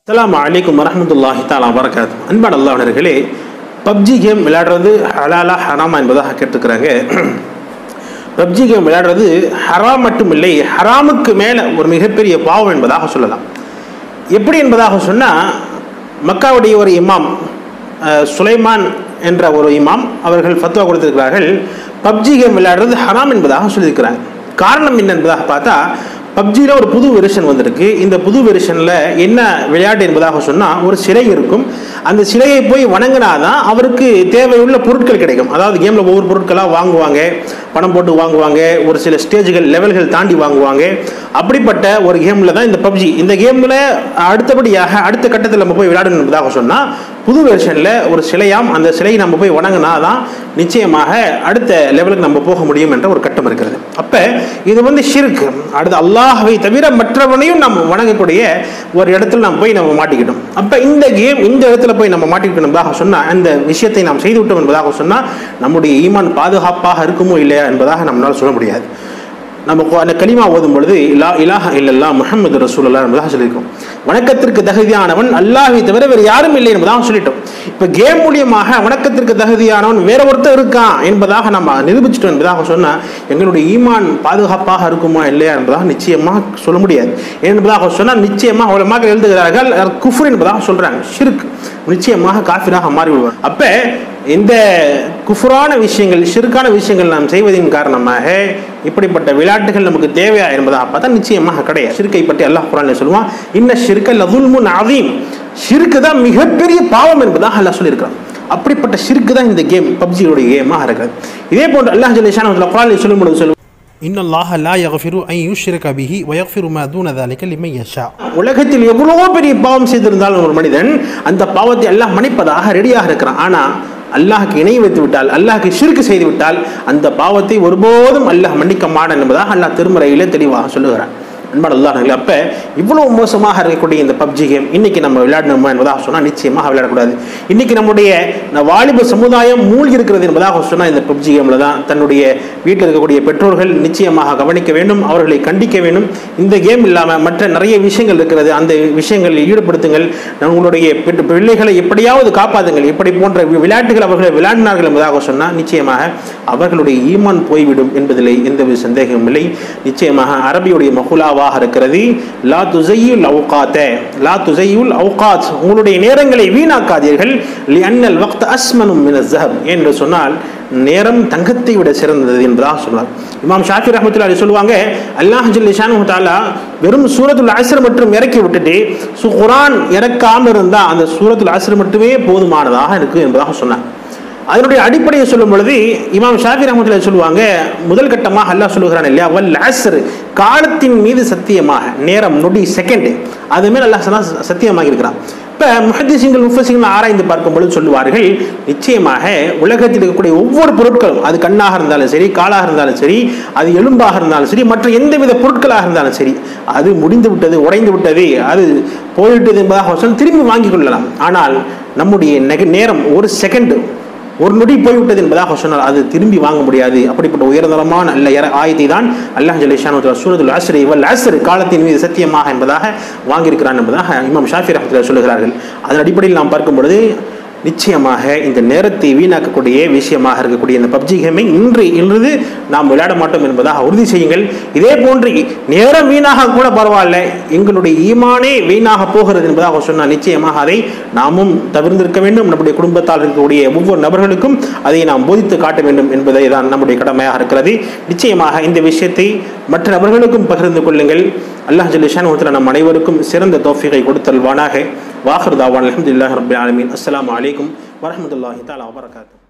அஸ்ஸலாமு அலைக்கும் வரஹ்மத்துல்லாஹி தாலா வரகாத்து அன்பான அல்லாஹர்களே பப்ஜி கேம் விளையாடுறது ஹலாலா ஹராமா என்பதாக கேட்டுக்கிறாங்க பப்ஜி கேம் விளையாடுறது ஹராம் மட்டுமில்லை ஹராமுக்கு மேலே ஒரு மிகப்பெரிய பாவம் என்பதாக சொல்லலாம் எப்படி என்பதாக சொன்னால் மக்காவுடைய ஒரு இமாம் அஹ், சுலைமான் என்ற ஒரு இமாம் அவர்கள் ஃபத்வா கொடுத்திருக்கிறார்கள் பப்ஜி கேம் விளையாடுறது ஹராம் என்பதாக சொல்லியிருக்கிறாங்க காரணம் என்ன என்பதாக பார்த்தா பப்ஜியில் ஒரு புது வெர்ஷன் வந்திருக்கு இந்த புது வெர்ஷனில் என்ன விளையாட்டு என்பதாக சொன்னால் ஒரு சிலை இருக்கும் அந்த சிலையை போய் வணங்கினாதான் அவருக்கு தேவையுள்ள பொருட்கள் கிடைக்கும் அதாவது கேமில் ஒவ்வொரு பொருட்களாக வாங்குவாங்க பணம் போட்டு வாங்குவாங்க ஒரு சில ஸ்டேஜ்கள் லெவல்கள் தாண்டி வாங்குவாங்க அப்படிப்பட்ட ஒரு கேமில் தான் இந்த பப்ஜி இந்த கேமில் அடுத்தபடியாக அடுத்த கட்டத்தில் நம்ம போய் விளையாடணும் என்பதாக சொன்னால் புது வெர்ஷனில் ஒரு சிலையாம் அந்த சிலையை நம்ம போய் வணங்கினா தான் நிச்சயமாக அடுத்த லெவலுக்கு நம்ம போக முடியும் என்ற ஒரு கட்டம் இருக்கிறது அப்போ இது வந்து ஷிர்க் அடுத்து அல்லாஹ்வை தவிர மற்றவனையும் நம்ம வணங்கக்கூடிய ஒரு இடத்துல நாம் போய் நம்ம மாட்டிக்கிட்டோம் அப்போ இந்த கேம் இந்த இடத்துல போய் நம்ம மாட்டிக்கிட்டோம் என்பதாக சொன்னால் அந்த விஷயத்தை நாம் செய்து விட்டோம் என்பதாக சொன்னால் நம்முடைய ஈமான் பாதுகாப்பாக இருக்குமோ இல்லையா என்பதாக நம்மளால் சொல்ல முடியாது நம்ம கு- அந்த கலிமா ஓதும் பொழுது இலா இலாஹ இல்லல்லா முஹம்மது ரசூலுல்லா என்பதாக சொல்லியிருக்கோம் வணக்கத்திற்கு தகுதியானவன் அல்லாஹ்வை தவிர வேறு யாரும் இல்லை என்பதாக சொல்லிட்டோம் இப்போ கேம் மூலியமாக வணக்கத்திற்கு தகுதியானவன் வேற ஒருத்தர் இருக்கான் என்பதாக நம்ம நிரூபிச்சிட்டோம் என்பதாக சொன்னால் எங்களுடைய ஈமான் பாதுகாப்பாக இருக்குமா இல்லையா என்பதாக நிச்சயமாக சொல்ல முடியாது என்பதாக சொன்னால் நிச்சயமாக உலமாக எழுதுகிறார்கள் அது குஃப்ர் என்பதாக சொல்றாங்க ஷிர்க் நிச்சயமாக காஃபிராக மாறிவிடுவார் அப்ப இந்த குஃபுரான விஷயங்கள் ஷிர்கான விஷயங்கள் நாம் செய்வதின் காரணமாக இப்படிப்பட்ட விளையாட்டுகள் நமக்கு தேவையா என்பதாக பார்த்தா நிச்சயமாக கிடையாது ஷிர்கை பற்றி அல்லாஹ் குரான் சொல்லுவான் இன்ன ஷிர்க லதுல்முன் அதீம் ஷிர்கு தான் மிகப்பெரிய பாவம் என்பதாக அல்லாஹ் சொல்லியிருக்கிறான் அப்படிப்பட்ட ஷிர்கு தான் இந்த கேம் பப்ஜியோடைய கேமாக இருக்கிறது இதே போன்று அல்லாஹ் ஜல்லிஷான் குரானில் சொல்லும் பொழுது சொல்லுவான் இன்னல்லாஹ லா யக்ஃபிரு அன் யுஷ்ரிக பிஹி வ யக்ஃபிரு மா தூன ذلك லிமன் யஷா உலகத்தில் எவ்வளவோ பெரிய பாவம் செய்திருந்தாலும் ஒரு மனிதன் அந்த பாவத்தை அல்லாஹ் மன்னிப்பதாக ரெடியாக இருக்கிறான் ஆனா அல்லாஹ்க்கு இணை வைத்து விட்டால் அல்லாஹ்க்கு ஷிர்க் செய்து விட்டால் அந்த பாவத்தை ஒருபோதும் அல்லாஹ் மன்னிக்க மாட்டான் என்பதாக அல்லாஹ் திருமறையிலே தெளிவாக சொல்லுகிறான் அன்பான அல்லாஹ் அப்ப இவ்வளவு மோசமாக இருக்கக்கூடிய இந்த பப்ஜி கேம் இன்னைக்கு நம்ம விளையாடணுமா என்பதாக சொன்னால் நிச்சயமாக விளையாடக்கூடாது இன்னைக்கு நம்முடைய இந்த வாலிப சமுதாயம் மூழ்கி இருக்கிறது என்பதாக சொன்னால் இந்த பப்ஜி கேமில் தான் தன்னுடைய வீட்டில் இருக்கக்கூடிய பெற்றோர்கள் நிச்சயமாக கவனிக்க வேண்டும் அவர்களை கண்டிக்க வேண்டும் இந்த கேம் இல்லாமல் மற்ற நிறைய விஷயங்கள் இருக்கிறது அந்த விஷயங்களில் ஈடுபடுத்துங்கள் உங்களுடைய பெற்று- பிள்ளைகளை எப்படியாவது காப்பாற்றுங்கள் இப்படி போன்ற வி- விளையாட்டுகள் அவர்கள் விளையாடினார்கள் என்பதாக சொன்னால் நிச்சயமாக அவர்களுடைய ஈமான் போய்விடும் என்பதில் எந்தவித சந்தேகமும் இல்லை நிச்சயமாக அரபியுடைய மகுலாவாக இருக்கிறது லா துசையுல் அவுகாத்த லா துசையுல் அவுகாத் உங்களுடைய நேரங்களை வீணாக்காதீர்கள் லி அன்னல் வக்த் அஸ்மனும் மின ஜஹப் என்று சொன்னால் நேரம் தங்கத்தை விட சிறந்தது என்பதாக சொன்னார் இமாம் ஷாஃபி ரஹமத்துல்லா அலி சொல்லுவாங்க அல்லாஹ் ஜல்லிஷானு தாலா வெறும் சூரத்துல் அஸ்ர் மட்டும் இறக்கி விட்டுட்டு சு குரான் இறக்காமல் இருந்தால் அந்த சூரத்துல் அஸ்ர் மட்டுமே போதுமானதாக இருக்கு என்பதாக சொன்னார் அதனுடைய அடிப்படையை சொல்லும் பொழுது இமாம் ஷாஃபி ரஹமத்துல்லாஹி சொல்லுவாங்க முதல் கட்டமாக அல்லாஹ் சொல்லுகிறான் இல்லையா வல் அஸ்ர் காலத்தின் மீது சத்தியமாக நேரம் நொடி செகண்ட் அது மேல் அல்லாஹ் சொன்னா சத்தியமாக இருக்கிறான் இப்போ முஹத்திசிங்கள் முஃபசிங்கள் ஆராய்ந்து பார்க்கும் பொழுது சொல்லுவார்கள் நிச்சயமாக உலகத்தில் இருக்கக்கூடிய ஒவ்வொரு பொருட்களும் அது கண்ணாக இருந்தாலும் சரி காலாக இருந்தாலும் சரி அது எலும்பாக இருந்தாலும் சரி மற்ற எந்தவித பொருட்களாக இருந்தாலும் சரி அது முடிந்து விட்டது உடைந்து விட்டது அது போய்விட்டது என்பதாக சொல்லி திரும்பி வாங்கிக் கொள்ளலாம் ஆனால் நம்முடைய நெக- நேரம் ஒரு செகண்ட் ஒரு நொடி போய்விட்டது என்பதாக சொன்னால் அது திரும்பி வாங்க முடியாது அப்படிப்பட்ட உயர்தரமான அல்ல இற ஆயத்தை தான் அல்லாஹ் ஜலிஷான் சூரத்துல் அஸ்ரி வல் அஸ்ர் காலத்தின் மீது சத்தியமாக என்பதாக வாங்கியிருக்கிறான் என்பதாக இமாம் ஷாஃபி ரஹமத்துல்லாஹி சொல்லுகிறார்கள் அதன் அடிப்படையில் நாம் பார்க்கும் பொழுது நிச்சயமாக இந்த நேரத்தை வீணாக்கக்கூடிய விஷயமாக இருக்கக்கூடிய இந்த பப்ஜி கேமை இன்று இன்று நாம் விளையாட மாட்டோம் என்பதாக உறுதி செய்யுங்கள் இதே போன்று நேரம் வீணாக கூட பரவாயில்ல எங்களுடைய ஈமானே வீணாக போகிறது என்பதாக சொன்னால் நிச்சயமாக அதை நாமும் தவிர்ந்திருக்க வேண்டும் நம்முடைய குடும்பத்தால் இருக்கக்கூடிய ஒவ்வொரு நபர்களுக்கும் அதை நாம் போதித்து காட்ட வேண்டும் என்பதை தான் நம்முடைய கடமையாக இருக்கிறது நிச்சயமாக இந்த விஷயத்தை மற்ற நபர்களுக்கும் பகிர்ந்து கொள்ளுங்கள் அல்லாஹ் ஜல்லிஷான் நம் அனைவருக்கும் சிறந்த தோஃபிகை கொடுத்தல்வானாக வாஹர் தாவான் அலமதுல்லாஹ் ரபி ஆலமீன் அஸ்ஸலாமு அலைக்கும் வரஹ்மத்துல்லாஹி தஆலா வபரகாத்துஹு